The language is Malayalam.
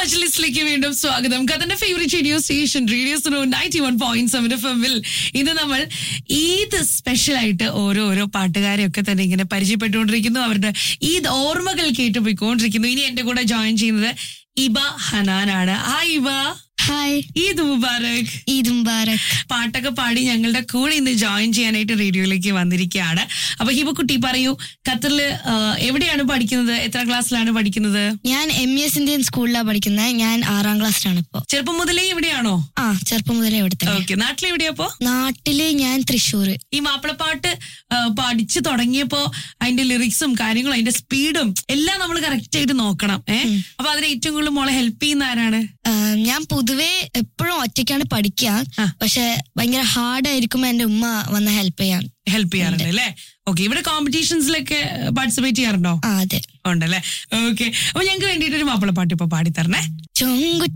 വാച്ച് ലിസ്റ്റിലേക്ക് വീണ്ടും സ്വാഗതം കഥന്റെ ഫേവറേറ്റ് റേഡിയോ സ്റ്റേഷൻ റേഡിയോ സോ ninety one point seven F എമ്മിൽ ഇന്ന് നമ്മൾ ഈദ് സ്പെഷ്യൽ ആയിട്ട് ഓരോരോ പാട്ടുകാരെയൊക്കെ തന്നെ ഇങ്ങനെ പരിചയപ്പെട്ടുകൊണ്ടിരിക്കുന്നു അവരുടെ ഈദ് ഓർമ്മകൾ കേട്ടു പോയിക്കൊണ്ടിരിക്കുന്നു ഇനി എന്റെ കൂടെ ജോയിൻ ചെയ്യുന്നത് ഇബ ഹനാനാണ് ആ ഇബ ഹായ് ഈദ് മുബാറക് ഈദ് മുബാറക് പാട്ടൊക്കെ പാടി ഞങ്ങളുടെ കൂടെ ഇന്ന് ജോയിൻ ചെയ്യാനായിട്ട് റേഡിയോയിലേക്ക് വന്നിരിക്കുകയാണ് അപ്പൊ ഹിബക്കുട്ടി പറയൂ ഖത്തറിൽ എവിടെയാണ് പഠിക്കുന്നത് എത്ര ക്ലാസ്സിലാണ് പഠിക്കുന്നത് ഞാൻ എം എസ് ഇന്ത്യൻ സ്കൂളിലാണ് പഠിക്കുന്നത് ഞാൻ ആറാം ക്ലാസ്സിലാണ് ഇപ്പോ ചെറുപ്പം മുതലേ ഇവിടെയാണോ ആ ചെറുപ്പം മുതലേ ഇവിടെ തന്നെ ഓക്കെ നാട്ടിലെവിടെയാപ്പോ നാട്ടില് ഞാൻ തൃശ്ശൂർ ഈ മാപ്പിളപ്പാട്ട് ആ, പഠിച്ചു തുടങ്ങിയപ്പോ അതിന്റെ ലിറിക്സും കാര്യങ്ങളും അതിന്റെ സ്പീഡും എല്ലാം നമ്മൾ കറക്റ്റ് ആയിട്ട് നോക്കണം ഏഹ് അപ്പൊ അതിന് ഏറ്റവും കൂടുതൽ മോളെ ഹെൽപ്പ് ചെയ്യുന്ന ആരാണ് ഞാൻ പൊതുവെ എപ്പോഴും ഒറ്റയ്ക്കാണ് പഠിക്കുക ആ. പക്ഷെ ഭയങ്കര ഹാർഡ് ആയിരിക്കുമ്പോ എന്റെ ഉമ്മ വന്ന് ഹെൽപ്പ് ചെയ്യാൻ ഹെൽപ്പ് ചെയ്യാറുണ്ട് അല്ലേ ഓക്കെ ഇവിടെ കോമ്പറ്റീഷൻസിലൊക്കെ പാർട്ടിസിപ്പേറ്റ് ചെയ്യാറുണ്ടോ ആ അതെ ഉണ്ടല്ലേ ഓക്കെ അപ്പൊ ഞങ്ങൾക്ക് വേണ്ടിയിട്ട് ഒരു മാപ്പിളപ്പാട്ട് ഇപ്പൊ പാടിത്തരണേ ചൊങ്കു